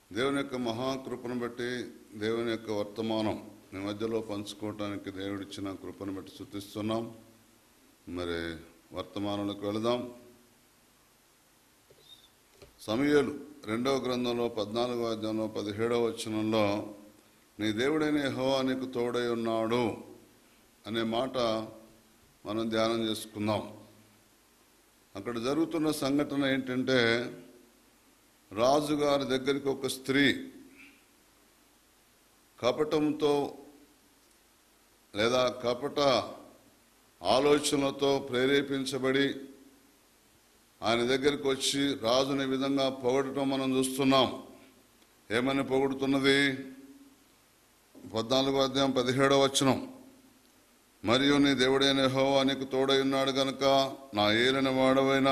దేవుని యొక్క మహాకృపను బట్టి దేవుని యొక్క వర్తమానం మీ మధ్యలో పంచుకోవటానికి దేవుడిచ్చిన కృపను బట్టి శుద్ధిస్తున్నాం మరి వర్తమానంలోకి వెళదాం సమయలు రెండవ గ్రంథంలో పద్నాలుగో అధ్యాయంలో పదిహేడవ వచనంలో నీ దేవుడైన యెహోవా నీకు తోడై ఉన్నాడు అనే మాట మనం ధ్యానం చేసుకుందాం అక్కడ జరుగుతున్న సంఘటన ఏంటంటే రాజుగారి దగ్గరికి ఒక స్త్రీ కపటంతో లేదా కపట ఆలోచనలతో ప్రేరేపించబడి ఆయన దగ్గరికి వచ్చి రాజుని ఈ విధంగా పొగడటం మనం చూస్తున్నాం ఏమని పొగుడుతున్నది పద్నాలుగో అధ్యాయం పదిహేడవ వచనం మరియు నీ దేవుడైన యెహోవా నీకు తోడై ఉన్నాడు గనుక నా ఏలిన వాడవైన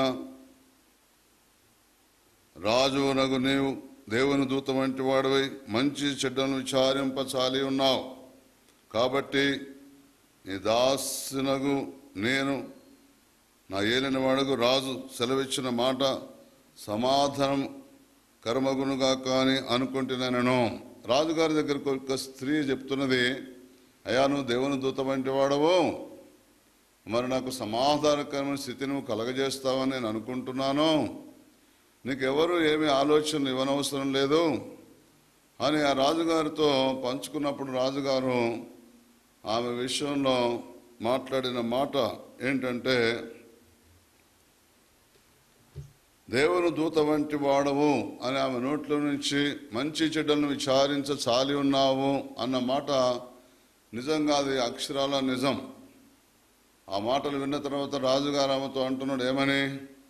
రాజునగు నీవు దేవుని దూత వంటి వాడివై మంచి చెడ్డను విచారింప చాలి ఉన్నావు కాబట్టి నీ దాసునగు నేను నా ఏలిన వాడుగు రాజు సెలవిచ్చిన మాట సమాధానం కర్మగునుగా కానీ అనుకుంటున్నాను రాజుగారి దగ్గరకు ఒక స్త్రీ చెప్తున్నది అయ్యా నువ్వు దేవుని దూత వంటి వాడవు మరి నాకు సమాధానకరమైన స్థితి నువ్వు కలగజేస్తావని నేను అనుకుంటున్నాను నీకెవరు ఏమి ఆలోచనలు ఇవ్వనవసరం లేదు అని ఆ రాజుగారితో పంచుకున్నప్పుడు రాజుగారు ఆమె విషయంలో మాట్లాడిన మాట ఏంటంటే దేవుని దూత వంటి వాడవు అని ఆమె నోట్లో నుంచి మంచి చెడ్డలను విచారించ చాలి ఉన్నావు అన్న మాట నిజంగా అది అక్షరాల నిజం ఆ మాటలు విన్న తర్వాత రాజుగారు ఆమెతో అంటున్నాడు ఏమని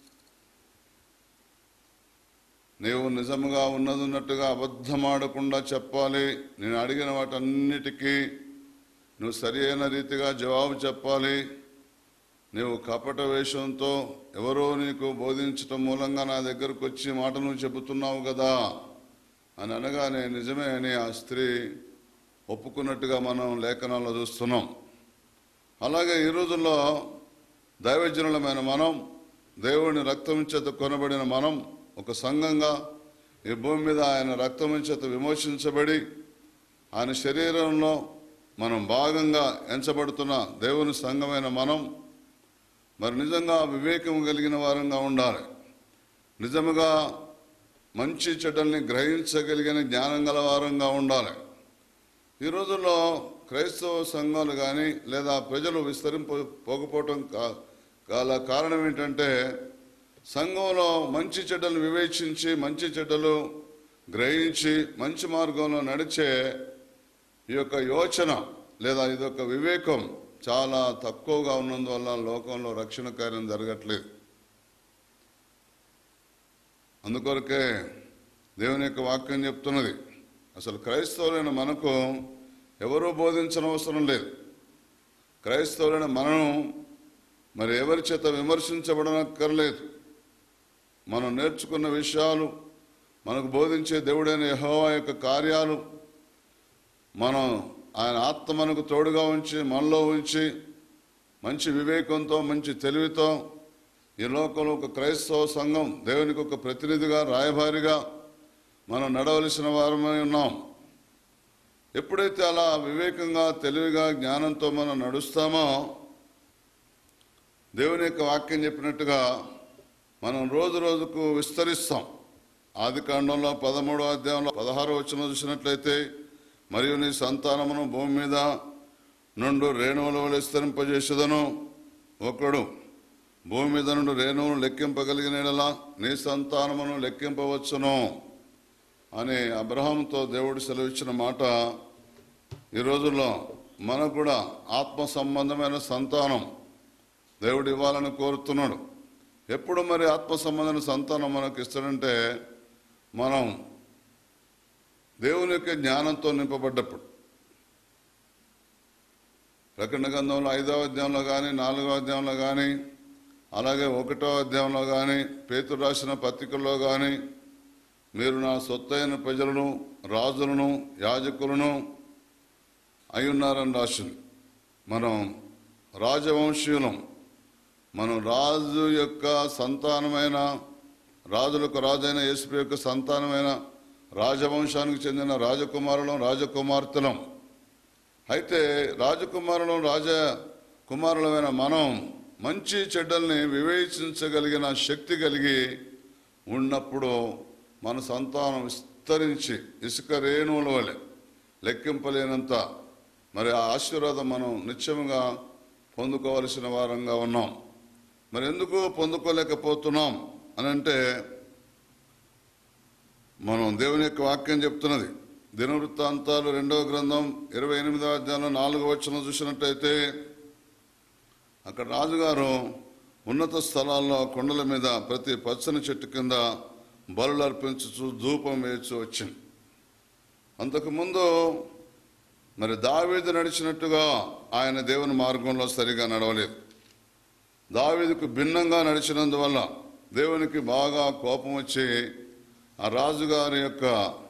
నీవు నిజముగా ఉన్నదున్నట్టుగా అబద్ధమాడకుండా చెప్పాలి నేను అడిగిన వాటన్నిటికీ నువ్వు సరి అయిన రీతిగా జవాబు చెప్పాలి నీవు కపట వేషంతో ఎవరో నీకు బోధించటం మూలంగా నా దగ్గరకు వచ్చి మాట నువ్వు చెబుతున్నావు కదా అని అనగానే నిజమే అని ఆ స్త్రీ ఒప్పుకున్నట్టుగా మనం లేఖనాల్లో చూస్తున్నాం అలాగే ఈ రోజుల్లో దైవజనులమైన మనం దేవుని రక్తం చేత కొనబడిన మనం ఒక సంఘంగా ఈ భూమి మీద ఆయన రక్తం చేత విమోచించబడి ఆయన శరీరంలో మనం భాగంగా ఎంచబడుతున్న దేవుని సంఘమైన మనం మరి నిజంగా వివేకం కలిగిన వారంగా ఉండాలి నిజముగా మంచి చెడ్డల్ని గ్రహించగలిగిన జ్ఞానం గల వారంగా ఉండాలి ఈ రోజుల్లో క్రైస్తవ సంఘాలు కానీ లేదా ప్రజలు విస్తరింప పోకపోవటం కా- గల కారణం ఏంటంటే సంఘంలో మంచి చెడ్డలు వివేచించి మంచి చెడ్డలు గ్రహించి మంచి మార్గంలో నడిచే ఈ యొక్క యోచన లేదా ఇదొక వివేకం చాలా తక్కువగా ఉన్నందువల్ల లోకంలో రక్షణ కార్యం జరగట్లేదు అందుకొరకే దేవుని యొక్క వాక్యం చెప్తున్నది అసలు క్రైస్తవులైన మనకు ఎవరూ బోధించనవసరం లేదు క్రైస్తవులైన మనం మరి ఎవరి చేత విమర్శించబడనక్కర్లేదు మనం నేర్చుకున్న విషయాలు మనకు బోధించే దేవుడైన యెహోవా యొక్క కార్యాలు మనం ఆయన ఆత్మ మనకు తోడుగా ఉంచి మనలో ఉంచి మంచి వివేకంతో మంచి తెలివితో ఈ లోకంలో ఒక క్రైస్తవ సంఘం దేవునికి ఒక ప్రతినిధిగా రాయభారిగా మనం నడవలసిన వారమై ఉన్నాం ఎప్పుడైతే అలా వివేకంగా తెలివిగా జ్ఞానంతో మనం నడుస్తామో దేవుని యొక్క వాక్యం చెప్పినట్టుగా మనం రోజు రోజుకు విస్తరిస్తాం ఆది కాండంలో పదమూడో అధ్యాయంలో పదహారో వచ్చిన చూసినట్లయితే మరియు నీ సంతానమును భూమి మీద నుండు రేణువుల వలె విస్తరింపజేసేదను ఒకడు భూమి మీద నుండి రేణువును లెక్కింపగలిగిన యెడల నీ సంతానమును లెక్కింపవచ్చును అని అబ్రహాంతో దేవుడు సెలవిచ్చిన మాట ఈ రోజుల్లో మనకు కూడా ఆత్మ సంబంధమైన సంతానం దేవుడు ఇవ్వాలని కోరుతున్నాడు ఎప్పుడు మరి ఆత్మ సంబంధమైన సంతానం మనకు ఇస్తాడంటే మనం దేవుని యొక్క జ్ఞానంతో నింపబడ్డప్పుడు ప్రకటన గ్రంథంలో ఐదవ అధ్యాయంలో కానీ నాలుగవ అధ్యాయంలో కానీ అలాగే ఒకటో అధ్యాయంలో కానీ పేతురు రాసిన పత్రికల్లో కానీ మీరు నా సొత్తైన ప్రజలను రాజులను యాజకులను అయి ఉన్నారని రాసింది మనం రాజవంశీయులం మనం రాజు యొక్క సంతానమైన రాజులకు రాజైన యేసు యొక్క సంతానమైన రాజవంశానికి చెందిన రాజకుమారులం రాజకుమార్తెలం అయితే రాజకుమారులం రాజ కుమారులమైన మనం మంచి చెడ్డల్ని వివేచించగలిగిన శక్తి కలిగి ఉన్నప్పుడు మన సంతానం విస్తరించి ఇసుక రేణువుల వలె లెక్కింపలేనంత మరి ఆ ఆశీర్వాదం మనం నిత్యముగా పొందుకోవలసిన వారంగా ఉన్నాం మరి ఎందుకు పొందుకోలేకపోతున్నాం అని అంటే మనం దేవుని యొక్క వాక్యం చెప్తున్నది దినవృత్తాంతాలు రెండవ గ్రంథం ఇరవై ఎనిమిదవ అధ్యాయంలో నాలుగో వచ్చిన చూసినట్టయితే అక్కడ రాజుగారు ఉన్నత స్థలాల్లో కొండల మీద ప్రతి పచ్చని చెట్టు కింద బలులు అర్పించు ధూపం వేయచ్చు వచ్చింది అంతకుముందు మరి దావీదు నడిచినట్టుగా ఆయన దేవుని మార్గంలో సరిగా నడవలేదు దావీదుకు భిన్నంగా నడిచినందువల్ల దేవునికి బాగా కోపం వచ్చి ఆ రాజుగారి యొక్క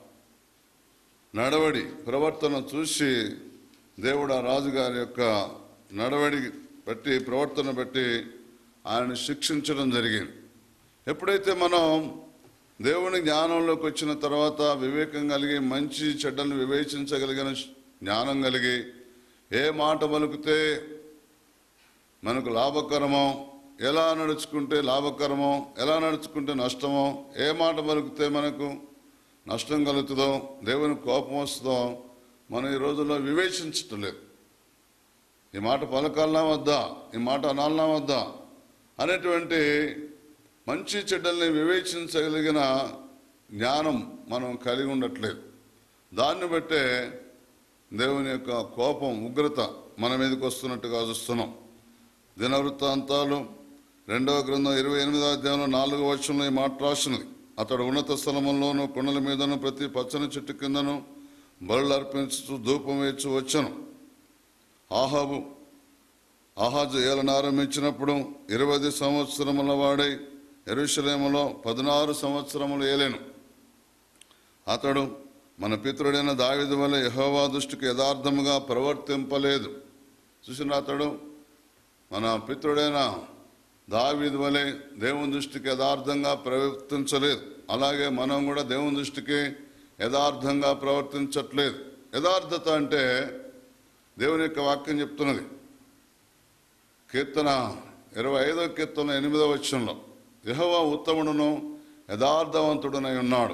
నడవడి ప్రవర్తన చూసి దేవుడు ఆ రాజుగారి యొక్క నడవడి బట్టి ప్రవర్తన బట్టి ఆయన శిక్షించడం జరిగింది ఎప్పుడైతే మనం దేవుని జ్ఞానంలోకి వచ్చిన తర్వాత వివేకం కలిగి మంచి చెడ్డలను వివేచించగలిగిన జ్ఞానం కలిగి ఏ మాట పలుకుతే మనకు లాభకరమో ఎలా నడుచుకుంటే లాభకరమో ఎలా నడుచుకుంటే నష్టమో ఏ మాట పలుకుతే మనకు నష్టం కలుగుతుందో దేవుని కోపం వస్తుందో మనం ఈ రోజుల్లో వివేచించటం లేదు ఈ మాట పలకాలనా వద్దా ఈ మాట అనాలనా వద్దా అనేటువంటి మంచి చెడ్డల్ని వివేచించగలిగిన జ్ఞానం మనం కలిగి ఉండట్లేదు దాన్ని బట్టే దేవుని యొక్క కోపం ఉగ్రత మన మీదకి వస్తున్నట్టుగా చూస్తున్నాం దినవృత్తాంతాలు రెండవ గ్రంథం ఇరవై ఎనిమిదవ అధ్యాయంలో నాలుగో వచ్చంలో ఈ మాట రాసినది అతడు ఉన్నత స్థలముల్లోనూ కొండల మీదను ప్రతి పచ్చని చెట్టు కిందను బరులు అర్పించు ధూపం వేచి వచ్చను ఆహాబు ఆహాజు ఏలను ఆరంభించినప్పుడు ఇరవై సంవత్సరముల వాడై ఎరుషలేములో పద్నారు సంవత్సరములు ఏలేను అతడు మన పితృడైన దావిది వల్ల యహోవా దృష్టికి యథార్థముగా ప్రవర్తింపలేదు చూసిన అతడు మన పితృడైన దావీదు వలె దేవుని దృష్టికి యథార్థంగా ప్రవర్తించలేదు అలాగే మనం కూడా దేవుని దృష్టికి యథార్థంగా ప్రవర్తించట్లేదు యథార్థత అంటే దేవుని యొక్క వాక్యం చెప్తున్నది కీర్తన ఇరవై ఐదో కీర్తన ఎనిమిదవ వచ్చంలో యెహోవా ఉత్తముడును యథార్థవంతుడునై ఉన్నాడు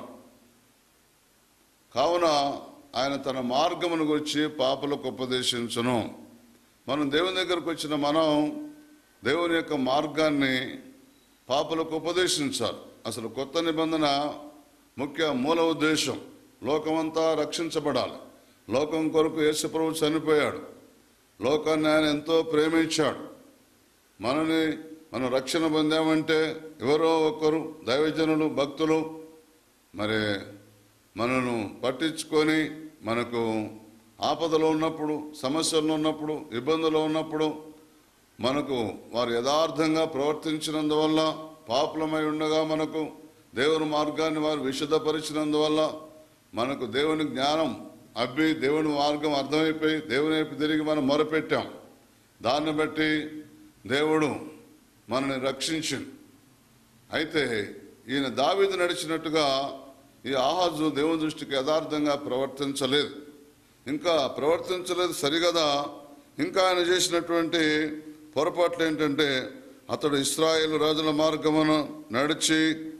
కావున ఆయన తన మార్గమును గురించి పాపలకు ఉపదేశించును మనం దేవుని దగ్గరకు వచ్చిన మనం దేవుని యొక్క మార్గాన్ని పాపలకు ఉపదేశించాలి అసలు కొత్త నిబంధన ముఖ్య మూల ఉద్దేశం లోకమంతా రక్షించబడాలి లోకం కొరకు యేసుప్రభు చనిపోయాడు లోకాన్ని ఆయన ఎంతో ప్రేమించాడు మనని మనం రక్షణ పొందామంటే ఎవరో ఒకరు దైవజనులు భక్తులు మరి మనను పట్టించుకొని మనకు ఆపదలో ఉన్నప్పుడు సమస్యల్లో ఉన్నప్పుడు ఇబ్బందులు ఉన్నప్పుడు మనకు వారు యథార్థంగా ప్రవర్తించినందువల్ల పాపులమై ఉండగా మనకు దేవుని మార్గాన్ని వారు విశుద్ధపరిచినందువల్ల మనకు దేవుని జ్ఞానం అబ్బి దేవుని మార్గం అర్థమైపోయి దేవుని వైపు తిరిగి మనం మొరపెట్టాం దాన్ని బట్టి దేవుడు మనల్ని రక్షించింది అయితే ఈయన దావీదు నడిచినట్టుగా ఈ ఆహాజు దేవుని దృష్టికి యథార్థంగా ప్రవర్తించలేదు ఇంకా ప్రవర్తించలేదు సరిగదా ఇంకా ఆయన చేసినటువంటి పొరపాట్లు ఏంటంటే అతడు ఇస్రాయేల్ రాజుల మార్గమును నడిచి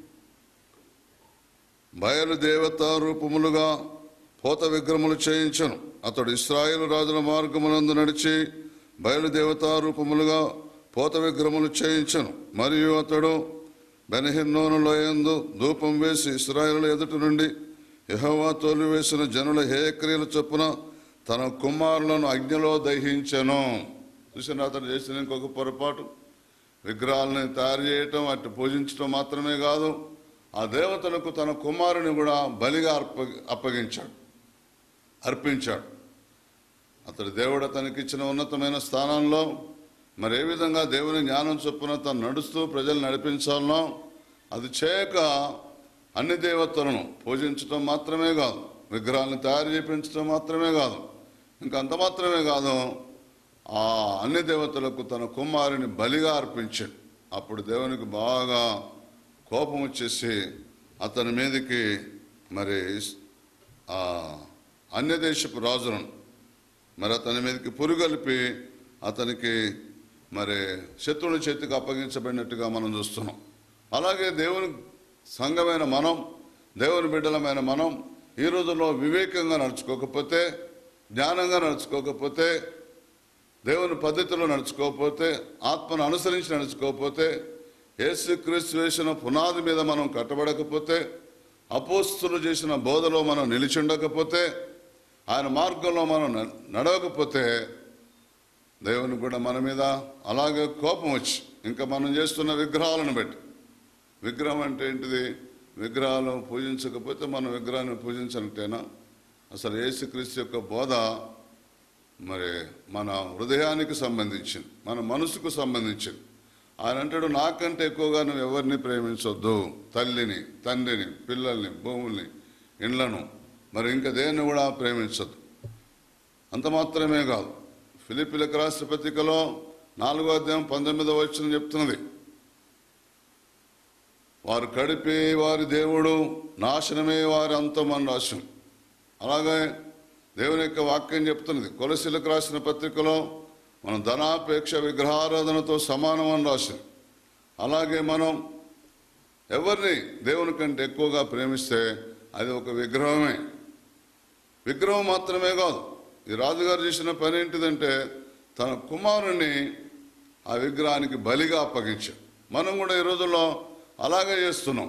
బయలుదేవత రూపములుగా పోత విగ్రహములు చేయించను అతడు ఇస్రాయేల్ రాజుల మార్గమునందు నడిచి బయలుదేవతా రూపములుగా పోత విగ్రహములు చేయించను మరియు అతడు బెనహిన్నోను లోయందు ధూపం వేసి ఇస్రాయేల్ ఎదుటి నుండి యెహోవా తోలివేసిన జనుల హేయక్రియల చొప్పున తన కుమారులను అగ్నిలో దహించెను చూసిన అతడు చేసిన ఇంకొక పొరపాటు విగ్రహాలని తయారు చేయటం అటు పూజించడం మాత్రమే కాదు ఆ దేవతలకు తన కుమారుని కూడా బలిగా అర్ప అప్పగించాడు అర్పించాడు అతడు దేవుడు అతనికి ఇచ్చిన ఉన్నతమైన స్థానంలో మరి ఏ విధంగా దేవుని జ్ఞానం చొప్పున తను నడుస్తూ ప్రజలు నడిపించాలనో అది చేయక అన్ని దేవతలను పూజించడం మాత్రమే కాదు విగ్రహాలను తయారు చేయించడం మాత్రమే కాదు ఇంకా అంత మాత్రమే కాదు ఆ అన్ని దేవతలకు తన కుమారుని బలిగా అర్పించాడు అప్పుడు దేవునికి బాగా కోపం వచ్చేసి అతని మీదకి మరి ఆ అన్యదేశపు రాజును మరి అతని మీదకి పురుగలిపి అతనికి మరి శత్రువుల చేతికి అప్పగించబడినట్టుగా మనం చూస్తున్నాం అలాగే దేవుని సంఘమైన మనం దేవుని బిడ్డలమైన మనం ఈ రోజుల్లో వివేకంగా నడుచుకోకపోతే జ్ఞానంగా నడుచుకోకపోతే దేవుని పద్ధతిలో నడుచుకోకపోతే ఆత్మను అనుసరించి నడుచుకోకపోతే యేసుక్రీస్తు వేసిన పునాది మీద మనం కట్టబడకపోతే అపోస్తులు చేసిన బోధలో మనం నిలిచి ఉండకపోతే ఆయన మార్గంలో మనం న- నడవకపోతే దేవుని కూడా మన మీద అలాగే కోపం వచ్చి ఇంకా మనం చేస్తున్న విగ్రహాలను బట్టి విగ్రహం అంటే ఏంటిది విగ్రహాలు పూజించకపోతే మనం విగ్రహాన్ని పూజించినట్టేనా అసలు యేసుక్రీస్తు యొక్క బోధ మరి మన హృదయానికి సంబంధించింది మన మనసుకు సంబంధించింది ఆయన అంటాడు నాకంటే ఎక్కువగా నువ్వు ఎవరిని ప్రేమించొద్దు తల్లిని తండ్రిని పిల్లల్ని భూముల్ని ఇండ్లను మరి ఇంకా దేన్ని కూడా ప్రేమించొద్దు అంత మాత్రమే కాదు ఫిలిపిలకు రాష్ట్ర పత్రికలో నాలుగో అధ్యాయం పంతొమ్మిదో వచ్చిన చెప్తున్నది వారు కడిపే వారి దేవుడు నాశనమే వారి అంతం అని రాశం అలాగే దేవుని యొక్క వాక్యం చెప్తున్నది కొలసిలకు రాసిన పత్రికలో మనం ధనాపేక్ష విగ్రహారాధనతో సమానం అని రాసింది అలాగే మనం ఎవరిని దేవుని కంటే ఎక్కువగా ప్రేమిస్తే అది ఒక విగ్రహమే విగ్రహం మాత్రమే కాదు ఈ రాజుగారు చేసిన పని ఏంటిదంటే తన కుమారుణ్ణి ఆ విగ్రహానికి బలిగా అప్పగించాడు మనం కూడా ఈ రోజుల్లో అలాగే చేస్తున్నాం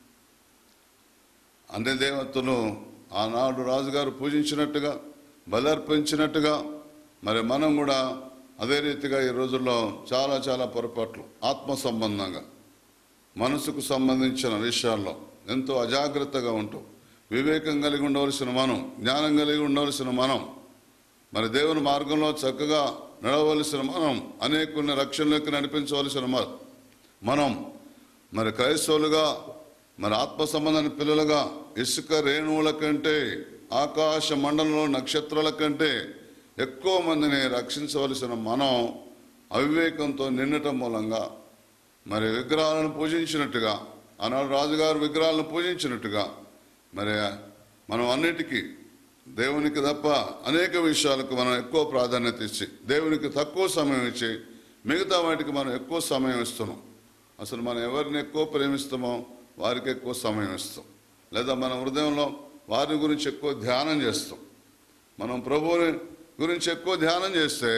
అన్ని దేవతలు ఆనాడు రాజుగారు పూజించినట్టుగా బలర్పించినట్టుగా మరి మనం కూడా అదే రీతిగా ఈ రోజుల్లో చాలా చాలా పొరపాట్లు ఆత్మ సంబంధంగా మనసుకు సంబంధించిన విషయాల్లో ఎంతో అజాగ్రత్తగా ఉంటూ వివేకం కలిగి ఉండవలసిన మనం జ్ఞానం కలిగి ఉండవలసిన మనం మరి దేవుని మార్గంలో చక్కగా నడవలసిన మనం అనేకుల్ని రక్షణలోకి నడిపించవలసిన మ- మనం మరి క్రైస్తవులుగా మరి ఆత్మ సంబంధాన్ని పిల్లలుగా ఇసుక రేణువుల కంటే ఆకాశ మండలంలో నక్షత్రాల కంటే ఎక్కువ మందిని రక్షించవలసిన మనం అవివేకంతో నిండటం మూలంగా మరి విగ్రహాలను పూజించినట్టుగా ఆనాడు రాజుగారు విగ్రహాలను పూజించినట్టుగా మరి మనం అన్నిటికీ దేవునికి తప్ప అనేక విషయాలకు మనం ఎక్కువ ప్రాధాన్యత ఇచ్చి దేవునికి తక్కువ సమయం ఇచ్చి మిగతా వాటికి మనం ఎక్కువ సమయం ఇస్తున్నాం అసలు మనం ఎవరిని ఎక్కువ ప్రేమిస్తామో వారికి ఎక్కువ సమయం ఇస్తాం లేదా మన హృదయంలో వారి గురించి ఎక్కువ ధ్యానం చేస్తాం మనం ప్రభువుని గురించి ఎక్కువ ధ్యానం చేస్తే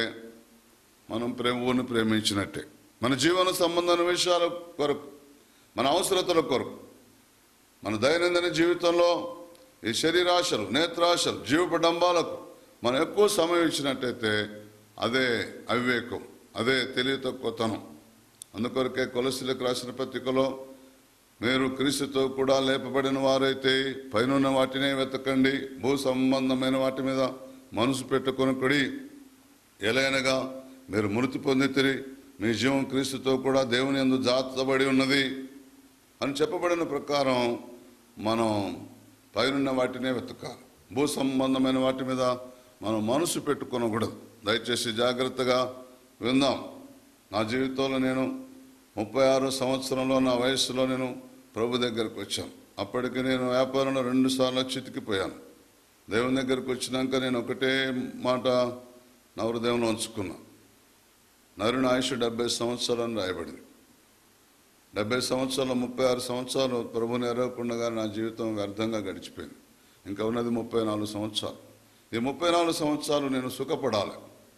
మనం ప్రభువుని ప్రేమించినట్టే మన జీవన సంబంధమైన విషయాల కొరకు మన అవసరతల కొరకు మన దైనందిన జీవితంలో ఈ శరీరాశలు నేత్రాశలు జీవపడంబాలకు మనం ఎక్కువ సమయం ఇచ్చినట్టయితే అదే అవివేకం అదే తెలివి తక్కువతనం అందుకొరకే కొలసిలకు రాసిన పత్రికలో మీరు క్రీస్తుతో కూడా లేపబడిన వారైతే పైనున్న వాటినే వెతకండి భూ సంబంధమైన వాటి మీద మనసు పెట్టుకొనుకుడి ఎలైనగా మీరు మృతి పొందితిరి మీ జీవం క్రీస్తుతో కూడా దేవుని ఎందు జాతబడి ఉన్నది అని చెప్పబడిన ప్రకారం మనం పైనున్న వాటినే వెతకాలి భూ సంబంధమైన వాటి మీద మనం మనసు పెట్టుకొనకూడదు దయచేసి జాగ్రత్తగా విందాం నా జీవితంలో నేను ముప్పై ఆరో సంవత్సరంలో నా వయస్సులో నేను ప్రభు దగ్గరకు వచ్చాను అప్పటికి నేను వ్యాపారంలో రెండు సార్లు చితికిపోయాను దేవుని దగ్గరకు వచ్చినాక నేను ఒకటే మాట నా హృదయంలో ఉంచుకున్నా నరుని ఆయుష్ డెబ్బై సంవత్సరాలు రాయబడింది డెబ్బై సంవత్సరాలు ముప్పై ఆరు సంవత్సరాలు ప్రభుని ఎరగకుండా నా జీవితం వ్యర్థంగా గడిచిపోయింది ఇంకా ఉన్నది ముప్పై నాలుగు సంవత్సరాలు ఈ ముప్పై నాలుగు సంవత్సరాలు నేను సుఖపడాలి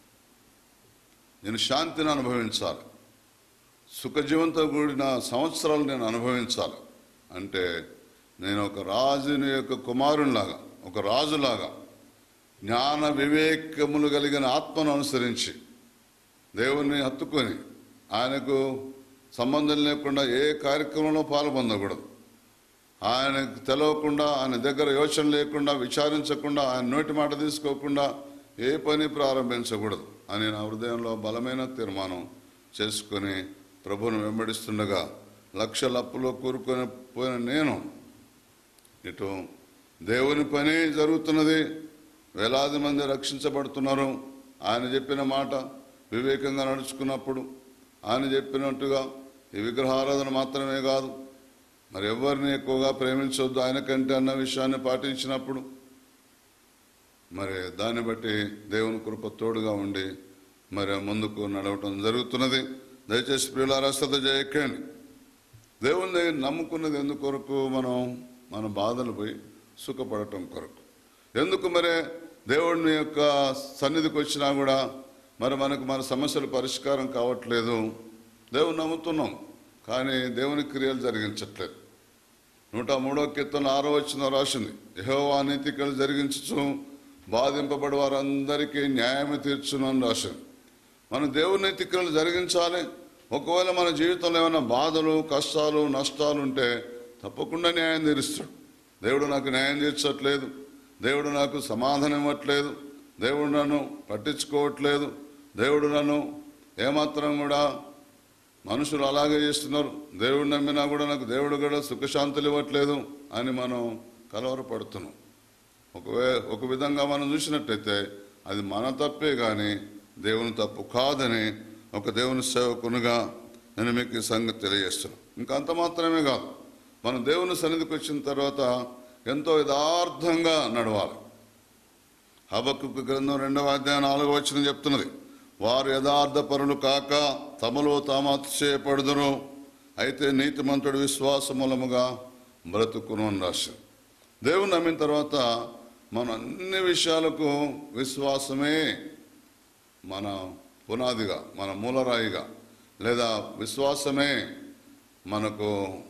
నేను శాంతిని అనుభవించాలి సుఖజీవంతో కూడిన సంవత్సరాలు నేను అనుభవించాలి అంటే నేను ఒక రాజుని యొక్క కుమారునిలాగా ఒక రాజులాగా జ్ఞాన వివేకములు కలిగిన ఆత్మను అనుసరించి దేవుణ్ణి హత్తుకొని ఆయనకు సంబంధం లేకుండా ఏ కార్యక్రమంలో పాల్పొందకూడదు ఆయనకు తెలవకుండా ఆయన దగ్గర యోచన లేకుండా విచారించకుండా ఆయన నోటి మాట తీసుకోకుండా ఏ పని ప్రారంభించకూడదు అని నా హృదయంలో బలమైన తీర్మానం చేసుకొని ప్రభువును వెంబడిస్తుండగా లక్షల అప్పులో కూరుకొని పోయిన నేను ఇటు దేవుని పని జరుగుతున్నది వేలాది మంది రక్షించబడుతున్నారు ఆయన చెప్పిన మాట వివేకంగా నడుచుకున్నప్పుడు ఆయన చెప్పినట్టుగా ఈ విగ్రహారాధన మాత్రమే కాదు మరి ఎవరిని ఎక్కువగా ప్రేమించవద్దు ఆయన కంటే అన్న విషయాన్ని పాటించినప్పుడు మరి దాన్ని బట్టి దేవుని కృప తోడుగా ఉండి మరి ముందుకు నడవటం జరుగుతున్నది దయచేసి ప్రియులారా శ్రద్ధ చేయకండి దేవుని నమ్ముకున్నది ఎందుకొరకు మనం మన బాధలు పోయి సుఖపడటం కొరకు ఎందుకు మరి దేవుడిని యొక్క సన్నిధికి వచ్చినా కూడా మరి మనకు మన సమస్యలు పరిష్కారం కావట్లేదు దేవుని నమ్ముతున్నాం కానీ దేవుని క్రియలు జరిగించట్లేదు నూట మూడో కీర్తన ఆరో వచ్చిన రాసింది యెహోవా నీతికలు జరిగించచ్చు బాధింపబడి వారందరికీ న్యాయము తీర్చును అని రాసింది మనం దేవుని నీతికలు జరిగించాలి ఒకవేళ మన జీవితంలో ఏమైనా బాధలు కష్టాలు నష్టాలు ఉంటే తప్పకుండా న్యాయం తీరుస్తాడు దేవుడు నాకు న్యాయం తీర్చట్లేదు దేవుడు నాకు సమాధానం ఇవ్వట్లేదు దేవుడు నన్ను పట్టించుకోవట్లేదు దేవుడు నన్ను ఏమాత్రం కూడా మనుషులు అలాగే చేస్తున్నారు దేవుడు నమ్మినా కూడా నాకు దేవుడు కూడా సుఖశాంతులు ఇవ్వట్లేదు అని మనం కలవరపడుతున్నాం ఒకవే ఒక విధంగా మనం చూసినట్టయితే అది మన తప్పే కానీ దేవుని తప్పు కాదని ఒక దేవుని సేవకునిగా నేను మీకు ఈ సంగతి తెలియజేస్తున్నాను ఇంకా అంత మాత్రమే కాదు మనం దేవుని సన్నిధికి వచ్చిన తర్వాత ఎంతో యథార్థంగా నడవాలి హబక్కు గ్రంథం రెండవ అధ్యాయం నాలుగో వచ్చిన చెప్తున్నది వారు యథార్థ పరులు కాక తమలో తాము అతిశయపడుదురు అయితే నీతిమంతుడు విశ్వాస మూలముగా బ్రతుకును అని రాసింది దేవుని నమ్మిన తర్వాత మన అన్ని విషయాలకు విశ్వాసమే మన పునాదిగా మన మూలరాయిగా లేదా విశ్వాసమే మనకు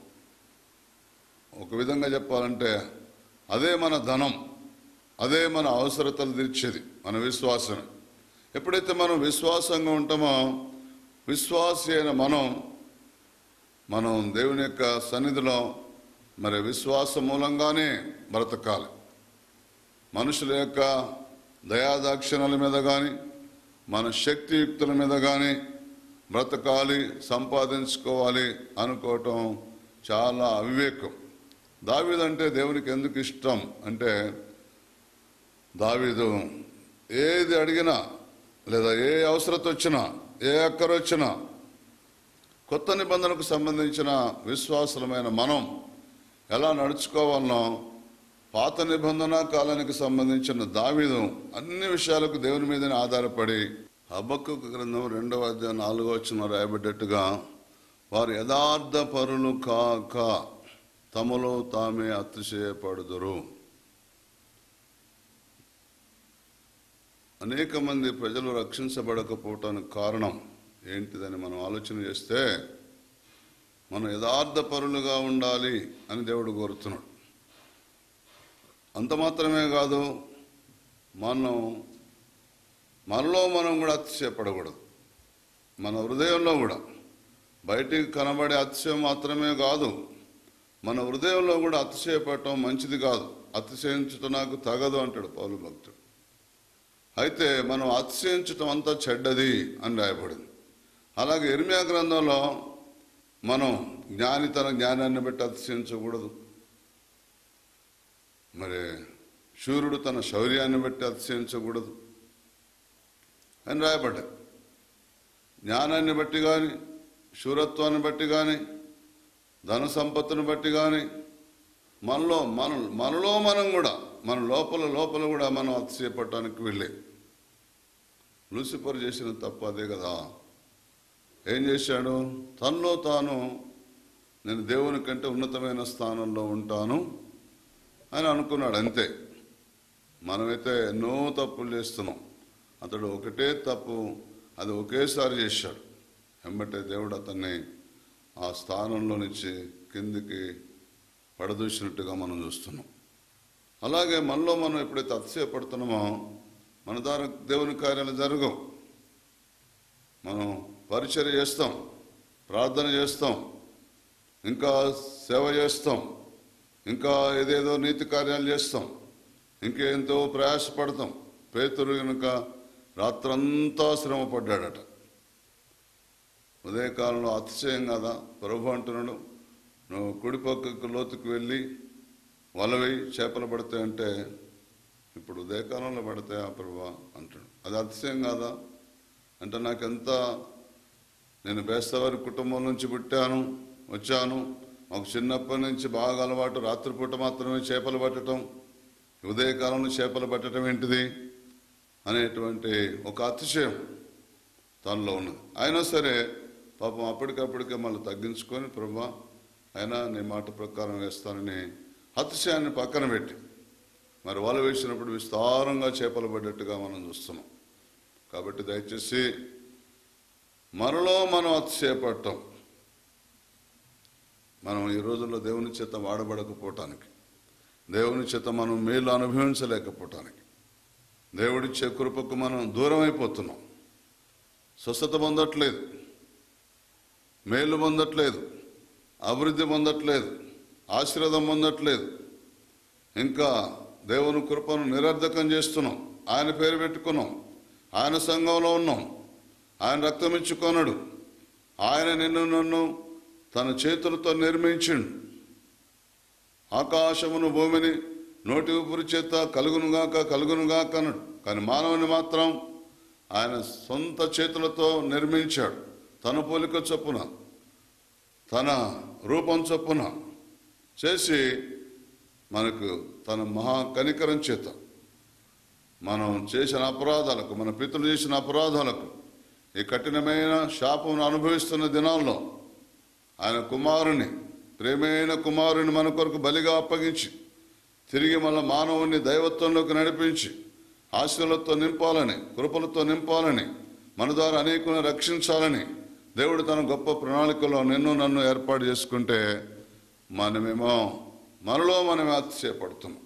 ఒక విధంగా చెప్పాలంటే అదే మన ధనం అదే మన అవసరతలు తీర్చేది మన విశ్వాసమే ఎప్పుడైతే మనం విశ్వాసంగా ఉంటామో విశ్వాసి అయిన మనం మనం దేవుని యొక్క సన్నిధిలో మరి విశ్వాస మూలంగానే బ్రతకాలి మనుషుల యొక్క దయాదాక్షిణాల మీద కానీ మన శక్తియుక్తుల మీద కానీ బ్రతకాలి సంపాదించుకోవాలి అనుకోవటం చాలా అవివేకం దావీదంటే దేవునికి ఎందుకు ఇష్టం అంటే దావీదు ఏది అడిగినా లేదా ఏ అవసరత వచ్చినా ఏ అక్కర వచ్చినా కొత్త నిబంధనకు సంబంధించిన విశ్వాసులమైన మనం ఎలా నడుచుకోవాలనో పాత నిబంధన కాలానికి సంబంధించిన దావీదు అన్ని విషయాలకు దేవుని మీదనే ఆధారపడి హబక్కు గ్రంథం రెండవ అధ్యాయం నాలుగో వచ్చిన రాయబడ్డట్టుగా వారు యథార్థ పరులు కాక తమలో తామే అతిశయపడుదురు అనేక మంది ప్రజలు రక్షించబడకపోవటానికి కారణం ఏంటిదని మనం ఆలోచన చేస్తే మనం యథార్థ పరులుగా ఉండాలి అని దేవుడు కోరుతున్నాడు అంత మాత్రమే కాదు మనం మనలో మనం కూడా అతిశయపడకూడదు మన హృదయంలో కూడా బయటికి కనబడే అతిశయం మాత్రమే కాదు మన హృదయంలో కూడా అతిశయపడటం మంచిది కాదు అతిశయించటం నాకు తగదు అంటాడు పౌలు భక్తుడు అయితే మనం అతిశయించటం అంతా చెడ్డది అని రాయబడింది అలాగే ఇర్మియా గ్రంథంలో మనం జ్ఞాని తన జ్ఞానాన్ని బట్టి అతిశయించకూడదు మరి శూరుడు తన శౌర్యాన్ని బట్టి అతిశయించకూడదు అని రాయబడ్డాయి జ్ఞానాన్ని బట్టి కానీ శూరత్వాన్ని బట్టి కానీ ధన సంపత్తుని బట్టి కానీ మనలో మన మనలో మనం కూడా మన లోపల లోపల కూడా మనం అతిశయపడటానికి వెళ్ళే లూసిఫర్ చేసిన తప్పు అదే కదా ఏం చేశాడు తనలో తాను నేను దేవుని కంటే ఉన్నతమైన స్థానంలో ఉంటాను అని అనుకున్నాడు అంతే మనమైతే ఎన్నో తప్పులు చేస్తున్నాం అతడు ఒకటే తప్పు అది ఒకేసారి చేశాడు వెంబటే దేవుడు అతన్ని ఆ స్థానంలో నుంచి కిందికి పడదూసినట్టుగా మనం చూస్తున్నాం అలాగే మనలో మనం ఎప్పుడైతే అతిశయపడుతున్నామో మన ద్వారా దేవుని కార్యాలు జరగవు మనం పరిచర్య చేస్తాం ప్రార్థన చేస్తాం ఇంకా సేవ చేస్తాం ఇంకా ఏదేదో నీతి కార్యాలు చేస్తాం ఇంకెంతో ప్రయాసపడతాం పేతురు కనుక రాత్రంతా శ్రమ పడ్డాడట ఉదయకాలంలో అతిశయం కదా ప్రభు అంటున్నాడు నువ్వు కుడి పక్కకు లోతుకు వెళ్ళి వలవేయి చేపలు పడతాయంటే ఇప్పుడు ఉదయకాలంలో పడతాయా ప్రభు అంటాడు అది అతిశయం కాదా అంటే నాకెంత నేను బేస్తవారి కుటుంబం నుంచి పుట్టాను వచ్చాను మాకు చిన్నప్పటి నుంచి బాగా అలవాటు రాత్రిపూట మాత్రమే చేపలు పట్టడం ఉదయకాలంలో చేపలు పట్టడం ఏంటిది అనేటువంటి ఒక అతిశయం తనలో ఉన్నది అయినా సరే పాపం అప్పటికప్పటికే మళ్ళీ తగ్గించుకొని ప్రభా అయినా నీ మాట ప్రకారం వేస్తానని అతిశయాన్ని పక్కన పెట్టి మరి వల వేసినప్పుడు విస్తారంగా చేపలు పడ్డట్టుగా మనం చూస్తున్నాం కాబట్టి దయచేసి మనలో మనం అతిశయపడటం మనం ఈ రోజుల్లో దేవుని చేత వాడబడకపోవటానికి దేవుని చేత మనం మేలు అనుభవించలేకపోవటానికి దేవుడిచ్చే కృపకు మనం దూరం అయిపోతున్నాం స్వస్థత పొందట్లేదు మేలు పొందట్లేదు అభివృద్ధి పొందట్లేదు ఆశీర్వాదం పొందట్లేదు ఇంకా దేవుని కృపను నిరర్ధకం చేస్తున్నాం ఆయన పేరు పెట్టుకున్నాం ఆయన సంఘంలో ఉన్నాం ఆయన రక్తం ఇచ్చుకొనడు ఆయన నిన్ను నన్ను తన చేతులతో నిర్మించిండు ఆకాశమును భూమిని నోటి ఊపిరి చేత కలుగునుగాక కలుగునుగాక అన్నాడు కానీ మానవుని మాత్రం ఆయన సొంత చేతులతో నిర్మించాడు తన పోలిక చొప్పున తన రూపం చొప్పున చేసి మనకు తన మహా కనికరం చేత మనం చేసిన అపరాధాలకు మన పితృలు చేసిన అపరాధాలకు ఈ కఠినమైన శాపం అనుభవిస్తున్న దినాల్లో ఆయన కుమారుని ప్రేమైన కుమారుని మన కొరకు బలిగా అప్పగించి తిరిగి మన మానవుని దైవత్వంలోకి నడిపించి ఆశలతో నింపాలని కృపలతో నింపాలని మన ద్వారా అనేకులను రక్షించాలని దేవుడు తన గొప్ప ప్రణాళికలో నిన్ను నన్ను ఏర్పాటు చేసుకుంటే మనమేమో మనలో మనమే అతిశయపడుతున్నాం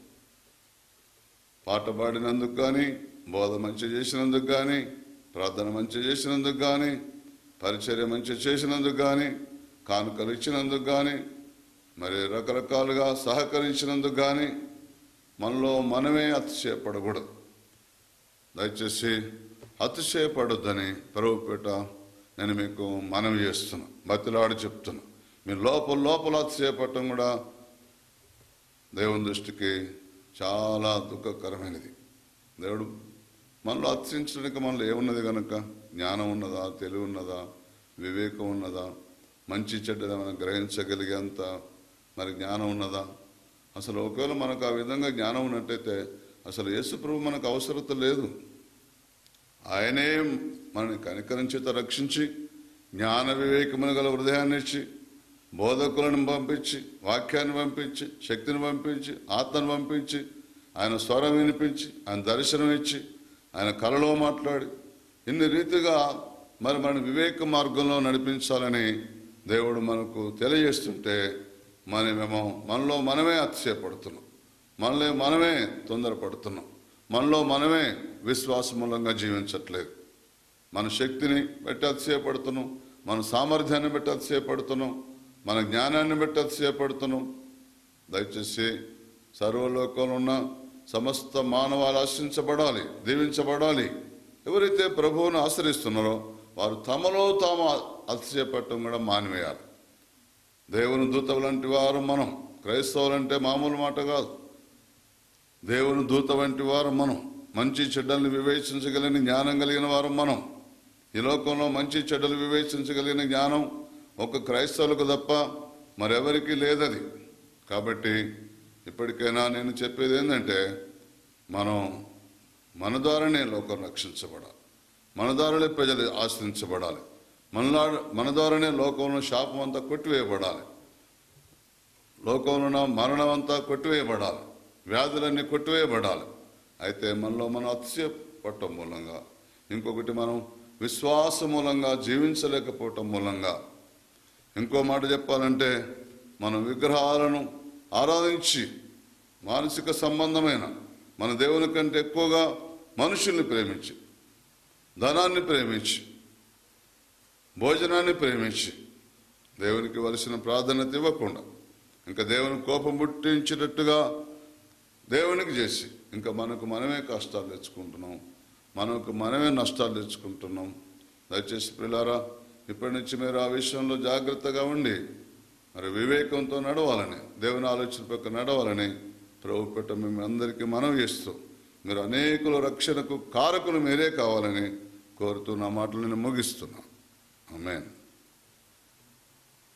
పాట పాడినందుకు కానీ బోధ మంచి చేసినందుకు కానీ ప్రార్థన మంచి చేసినందుకు కానీ పరిచర్య మంచి చేసినందుకు కానీ కానుకలు ఇచ్చినందుకు కానీ మరి రకరకాలుగా సహకరించినందుకు కానీ మనలో మనమే అతిశయపడకూడదు దయచేసి అతిశయపడొద్దని ప్రభుపేట నేను మీకు మనవి చేస్తున్నా బతిలాడి చెప్తున్నా మీ లోపల లోపల అతిశయపడటం కూడా దేవుని దృష్టికి చాలా దుఃఖకరమైనది దేవుడు మనలో అతిశించడానికి మనలో ఏమున్నది కనుక జ్ఞానం ఉన్నదా తెలివి ఉన్నదా వివేకం ఉన్నదా మంచి చెడ్డదా మనం గ్రహించగలిగేంత మరి జ్ఞానం ఉన్నదా అసలు ఒకవేళ మనకు ఆ విధంగా జ్ఞానం ఉన్నట్టయితే అసలు యేసు ప్రభు మనకు అవసరత లేదు ఆయనే మనని కనికరించేత రక్షించి జ్ఞాన వివేకమును గల హృదయాన్ని ఇచ్చి బోధకులను పంపించి వాక్యాన్ని పంపించి శక్తిని పంపించి ఆత్మను పంపించి ఆయన స్వరం వినిపించి ఆయన దర్శనం ఇచ్చి ఆయన కలలో మాట్లాడి ఇన్ని రీతిగా మరి మన వివేక మార్గంలో నడిపించాలని దేవుడు మనకు తెలియజేస్తుంటే మనమేమో మనలో మనమే అతిశయపడుతున్నాం మనలో మనమే తొందరపడుతున్నాం మనలో మనమే విశ్వాసమూలంగా జీవించట్లేదు మన శక్తిని బట్టి అతిశయపడుతున్నాం మన సామర్థ్యాన్ని బట్టి అతిశయపడుతున్నాం మన జ్ఞానాన్ని బట్టి అతిశయపడుతున్నాం దయచేసి సర్వలోకంలో ఉన్న సమస్త మానవాలు ఆశించబడాలి దీవించబడాలి ఎవరైతే ప్రభువును ఆశ్రయిస్తున్నారో వారు తమలో తాము అతిశయపడటం కూడా మానివేయాలి దేవుని దూత లాంటి వారు మనం క్రైస్తవులంటే మామూలు మాట కాదు దేవుని దూత వంటి వారు మనం మంచి చెడ్డల్ని వివేచించగలిగిన జ్ఞానం కలిగిన వారు మనం ఈ లోకంలో మంచి చెడ్డలు వివేచించగలిగిన జ్ఞానం ఒక క్రైస్తవులకు తప్ప మరెవరికీ లేదది కాబట్టి ఇప్పటికైనా నేను చెప్పేది ఏంటంటే మనం మన ద్వారానే లోకం రక్షించబడాలి మన ద్వారానే ప్రజలు ఆశ్రయించబడాలి మనలా మన ద్వారానే లోకంలో శాపం అంతా కొట్టివేయబడాలి లోకంలో ఉన్న మరణం అంతా కొట్టివేయబడాలి వ్యాధులన్నీ కొట్టివేయబడాలి అయితే మనలో మనం అతిశయపడటం మూలంగా ఇంకొకటి మనం విశ్వాస మూలంగా జీవించలేకపోవటం మూలంగా ఇంకో మాట చెప్పాలంటే మనం విగ్రహాలను ఆరాధించి మానసిక సంబంధమైన మన దేవుని కంటే ఎక్కువగా మనుషుల్ని ప్రేమించి ధనాన్ని ప్రేమించి భోజనాన్ని ప్రేమించి దేవునికి వలసిన ప్రాధాన్యత ఇవ్వకుండా ఇంకా దేవుని కోపం పుట్టించినట్టుగా దేవునికి చేసి ఇంకా మనకు మనమే కష్టాలు తెచ్చుకుంటున్నాం మనకు మనమే నష్టాలు తెచ్చుకుంటున్నాం దయచేసి పిల్లారా ఇప్పటి నుంచి మీరు ఆ విషయంలో జాగ్రత్తగా ఉండి మరి వివేకంతో నడవాలని దేవుని ఆలోచన పక్క నడవాలని ప్రభు పెట్ట మేము అందరికీ మనం చేస్తూ మీరు అనేకుల రక్షణకు కారకులు మీరే కావాలని కోరుతూ నా మాటలను ముగిస్తున్నాం ఆమేన్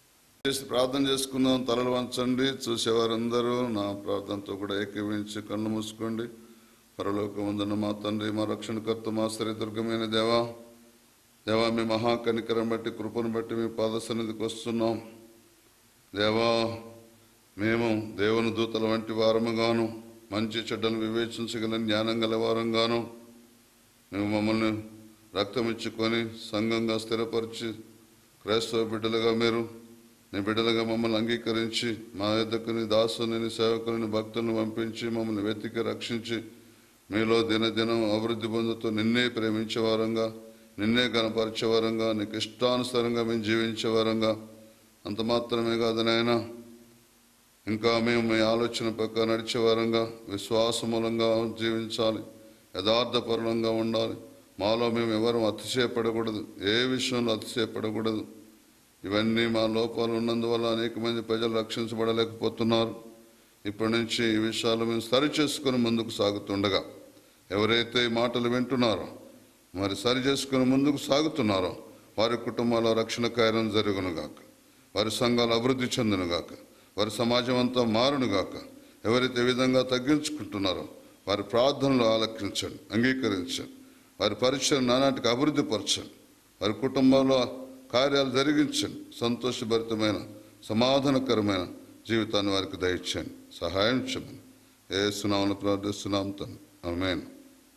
చేసి ప్రార్థన చేసుకుందాం తలలు వంచండి చూసేవారందరూ నా ప్రార్థనతో కూడా ఏకీవించి కన్ను మూసుకోండి పరలోకమందున మా తండ్రి మా రక్షణకర్త మా సరి దుర్గమైన దేవా దేవా మీ మహాకనికరం బట్టి కృపను బట్టి మీ పాద సన్నిధికి వస్తున్నాం దేవా మేము దేవుని దూతల వంటి వారముగాను మంచి చెడ్డలు వివేచించగల జ్ఞానం గల వారంగాను మేము మమ్మల్ని రక్తం ఇచ్చుకొని సంఘంగా స్థిరపరిచి క్రైస్తవ బిడ్డలుగా మీరు నీ బిడ్డలుగా మమ్మల్ని అంగీకరించి మా యొద్దకు నీ దాసుని నీ సేవకుని భక్తులను పంపించి మమ్మల్ని వెతికి రక్షించి మీలో దినదినం అభివృద్ధి పొందుతూ నిన్నే ప్రేమించేవారంగా నిన్నే కనపరిచేవారంగా నీకు ఇష్టానుసారంగా మేము జీవించేవారంగా అంత మాత్రమే కాదు నాయనా ఇంకా మేము మీ ఆలోచన పక్క నడిచేవారంగా విశ్వాసమూలంగా జీవించాలి యథార్థపరులంగా ఉండాలి మాలో మేము ఎవరు అతిశయపడకూడదు ఏ విషయంలో అతిశయపడకూడదు ఇవన్నీ మా లోపాలు ఉన్నందువల్ల అనేక మంది ప్రజలు రక్షించబడలేకపోతున్నారు ఇప్పటి నుంచి ఈ విషయాలు మేము సరి చేసుకుని ముందుకు సాగుతుండగా ఎవరైతే ఈ మాటలు వింటున్నారో మరి సరి చేసుకుని ముందుకు సాగుతున్నారో వారి కుటుంబాల రక్షణ కార్యం జరుగునుగాక వారి సంఘాలు అభివృద్ధి చెందునుగాక వారి సమాజం అంతా మారునుగాక ఎవరైతే ఈ విధంగా తగ్గించుకుంటున్నారో వారి ప్రార్థనలు ఆలకించండి అంగీకరించండి వారి పరిచయం నానాటికి అభివృద్ధి పరచండి వారి కుటుంబంలో కార్యాలు జరిగించండి సంతోషభరితమైన సమాధానకరమైన జీవితాన్ని వారికి దయచేయండి సహాయం చేయమని ఏ సునామను ప్రార్థిస్తున్నాం తను ఆమేన్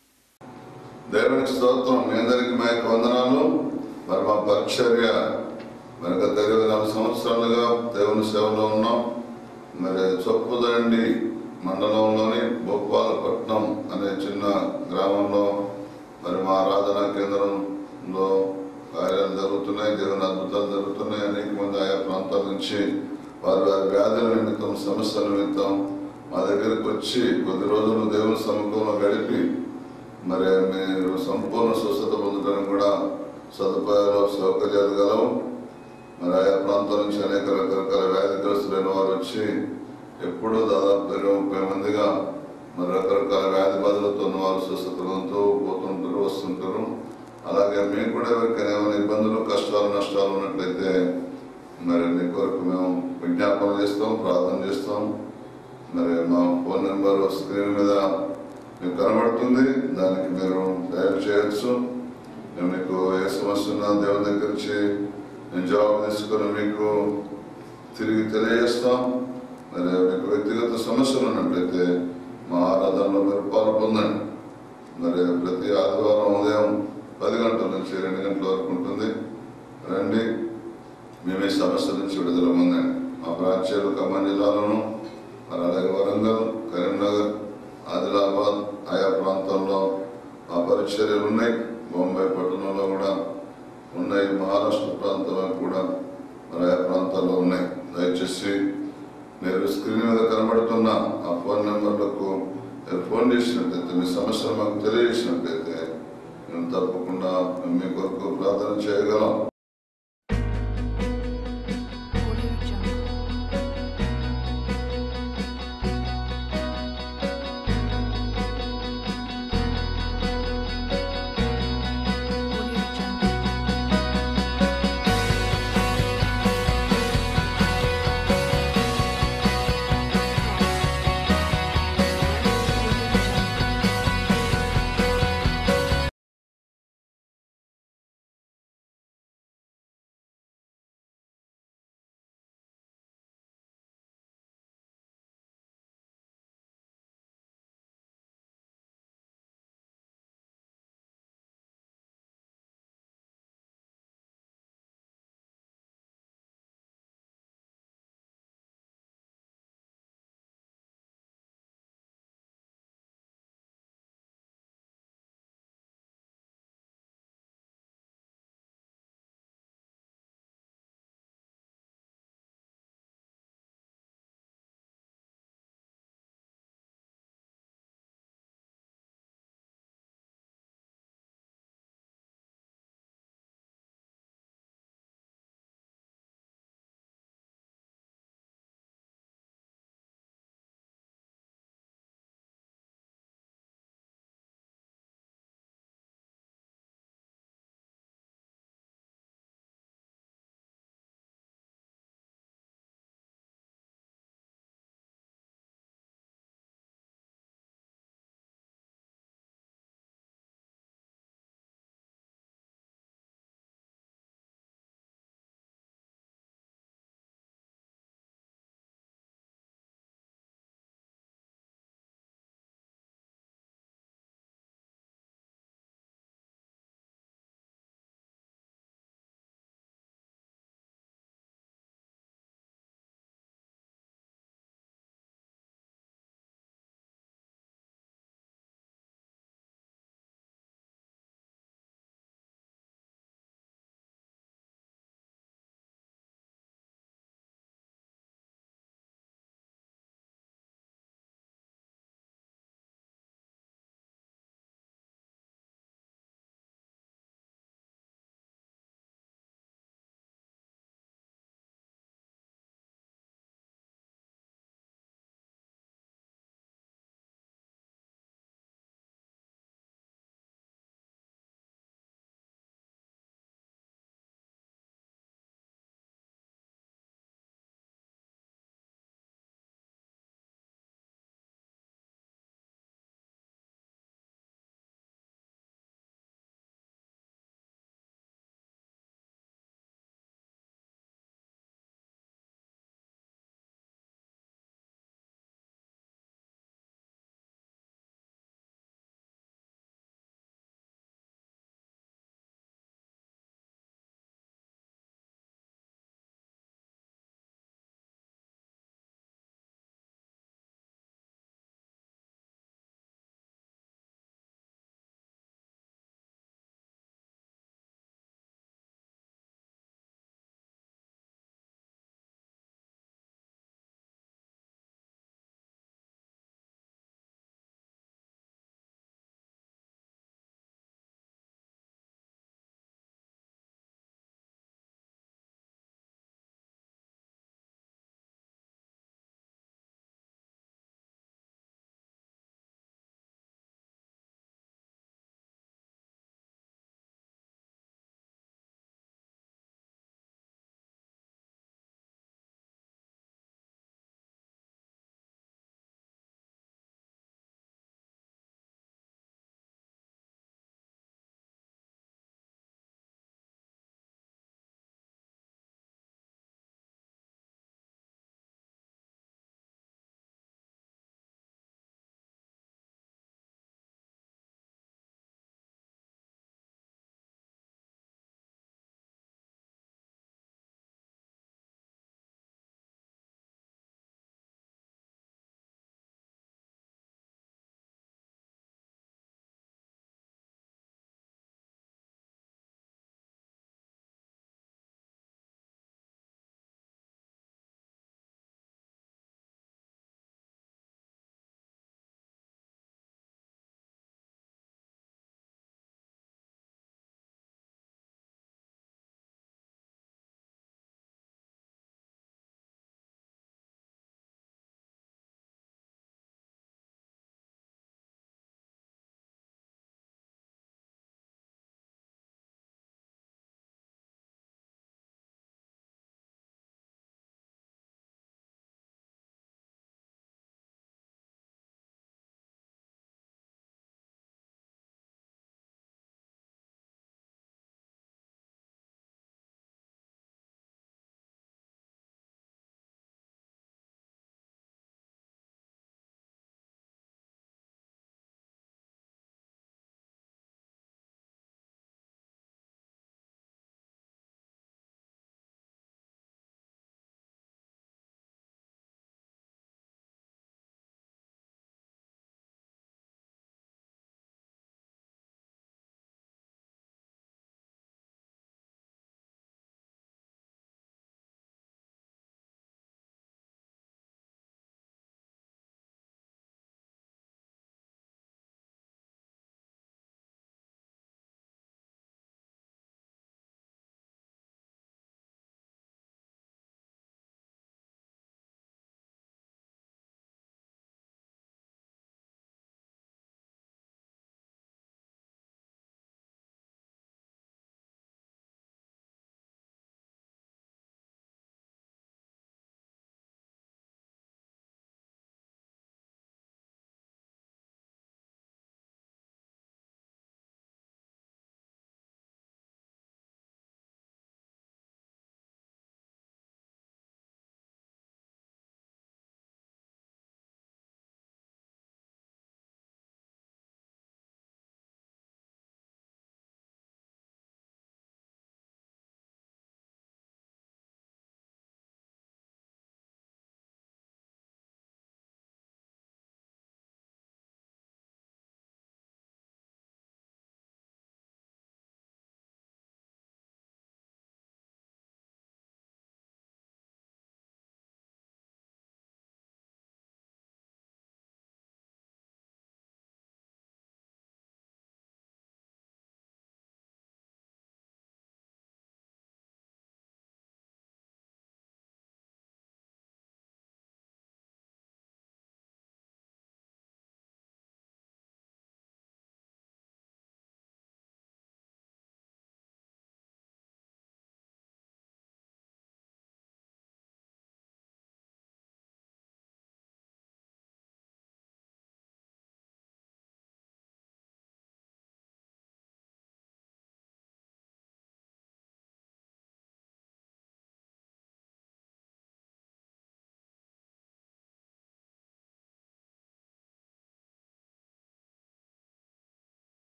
దేవునికి స్తోత్రం మీ అందరికి మా యొక్క వందనాలు మరి మా పరిచర్య మరి గత ఇరవై నాలుగు సంవత్సరాలుగా దేవుని సేవలో ఉన్నాం మరి చొప్పుదండి మండలంలోని భోపాలపట్నం అనే చిన్న గ్రామంలో మరి మా ఆరాధనా కేంద్రంలో కార్యాలు జరుగుతున్నాయి దేవుని అద్భుతాలు జరుగుతున్నాయి అనేక మంది ఆయా ప్రాంతాల నుంచి వారి వారి వ్యాధుల నిమిత్తం సమస్యల నిమిత్తం మా దగ్గరికి వచ్చి కొద్ది రోజులు దేవుని సముఖంలో గడిపి మరి మీరు సంపూర్ణ స్వస్థత పొందడానికి కూడా సదుపాయాలు సౌకర్యాలు గలవు మరి ఆయా ప్రాంతాల నుంచి అనేక రకరకాల వ్యాధిగ్రస్తులైన వారు వచ్చి ఎప్పుడూ దాదాపు ఇరవై ముప్పై మందిగా మరి రకరకాల వ్యాధి బాధలతో ఉన్న వారు స్వస్థత పొందుతూ పోతుంటారు వస్తుంటారు అలాగే మీకు కూడా ఎవరికైనా ఏమైనా ఇబ్బందులు కష్టాలు నష్టాలు ఉన్నట్లయితే మరి మీ కొరకు మేము విజ్ఞాపన చేస్తాం ప్రార్థన చేస్తాం మరి మా ఫోన్ నెంబర్ స్క్రీన్ మీద మీకు కనబడుతుంది దానికి మీరు డయల్ చేయొచ్చు మేము మీకు ఏ సమస్య ఉన్నా దేవుని దగ్గర నుంచి నేను జవాబు తీసుకొని మీకు తిరిగి తెలియజేస్తాం మరి మీకు వ్యక్తిగత సమస్యలు ఉన్నట్లయితే మా ఆరాధనలో మీరు పాల్పొందండి మరి ప్రతి ఆదివారం ఉదయం పది గంటల నుంచి రెండు గంటల వరకు ఉంటుంది రండి మేము ఈ సమస్య నుంచి విడుదల పొందండి మా ప్రాంతాలు ఖమ్మం జిల్లాలోను మరి అలాగే వరంగల్ కరీంనగర్ ఆదిలాబాద్ ఆయా ప్రాంతాల్లో ఆ పరిచర్యలు ఉన్నాయి బొంబాయి పట్టణంలో కూడా ఉన్నాయి మహారాష్ట్ర ప్రాంతంలో కూడా మరి ఆయా ప్రాంతాల్లో ఉన్నాయి దయచేసి మీరు స్క్రీన్ మీద కనబడుతున్న ఆ ఫోన్ నెంబర్లకు మీరు ఫోన్ చేసినట్లయితే మీ సమస్యలు మాకు తెలియజేసినట్లయితే మేము తప్పకుండా మీ కొరకు ప్రార్థన చేయగలం